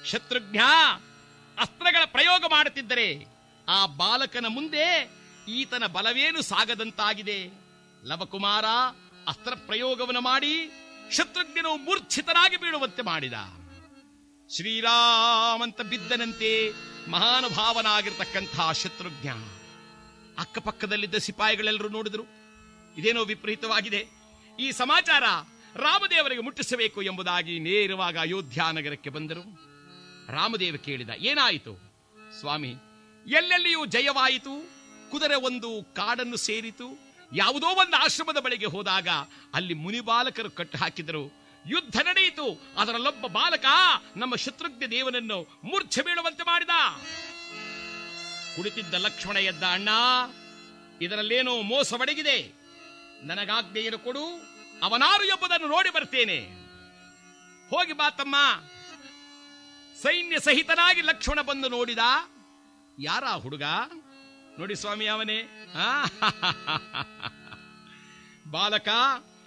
ಶತ್ರುಘ್ನ ಅಸ್ತ್ರಗಳ ಪ್ರಯೋಗ ಮಾಡುತ್ತಿದ್ದರೆ ಆ ಬಾಲಕನ ಮುಂದೆ ಈತನ ಬಲವೇನು ಸಾಗದಂತಾಗಿದೆ ಲವಕುಮಾರ ಅಸ್ತ್ರ ಪ್ರಯೋಗವನ್ನು ಮಾಡಿ ಶತ್ರುಘ್ನನು ಮೂರ್ಛಿತನಾಗಿ ಬೀಳುವಂತೆ ಮಾಡಿದ ಶ್ರೀರಾಮಂತ ಬಿದ್ದನಂತೆ ಮಹಾನುಭಾವನಾಗಿರ್ತಕ್ಕಂಥ ಶತ್ರುಘ್ನ ಅಕ್ಕಪಕ್ಕದಲ್ಲಿದ್ದ ಸಿಪಾಯಿಗಳೆಲ್ಲರೂ ನೋಡಿದ್ರು ಇದೇನೋ ವಿಪರೀತವಾಗಿದೆ ಈ ಸಮಾಚಾರ ರಾಮದೇವರಿಗೆ ಮುಟ್ಟಿಸಬೇಕು ಎಂಬುದಾಗಿ ನೇರವಾಗಿ ಅಯೋಧ್ಯ ನಗರಕ್ಕೆ ಬಂದರು ರಾಮದೇವ ಕೇಳಿದ ಏನಾಯಿತು ಸ್ವಾಮಿ ಎಲ್ಲೆಲ್ಲಿಯೂ ಜಯವಾಯಿತು ಕುದುರೆ ಒಂದು ಕಾಡನ್ನು ಸೇರಿತು ಯಾವುದೋ ಒಂದು ಆಶ್ರಮದ ಬಳಿಗೆ ಹೋದಾಗ ಅಲ್ಲಿ ಮುನಿ ಬಾಲಕರು ಕಟ್ಟು ಹಾಕಿದರು ಯುದ್ಧ ನಡೆಯಿತು ಅದರಲ್ಲೊಬ್ಬ ಬಾಲಕ ನಮ್ಮ ಶತ್ರುಘ್ನ ದೇವನನ್ನು ಮೂರ್ಛೆ ಬೀಳುವಂತೆ ಮಾಡಿದ ಕುಳಿತಿದ್ದ ಲಕ್ಷ್ಮಣ ಎದ್ದ ಅಣ್ಣ ಇದರಲ್ಲೇನೋ ಮೋಸವಡಗಿದೆ ನನಗಾಜ್ಞೆಯನ್ನು ಕೊಡು ಅವನಾರು ಎಂಬುದನ್ನು ನೋಡಿ ಬರ್ತೇನೆ ಹೋಗಿ ಬಾ ತಮ್ಮ ಸೈನ್ಯ ಸಹಿತನಾಗಿ ಲಕ್ಷ್ಮಣ ಬಂದು ನೋಡಿದ ಯಾರ ಆ ಹುಡುಗ ನೋಡಿ ಸ್ವಾಮಿ ಅವನೇ ಆ, ಬಾಲಕ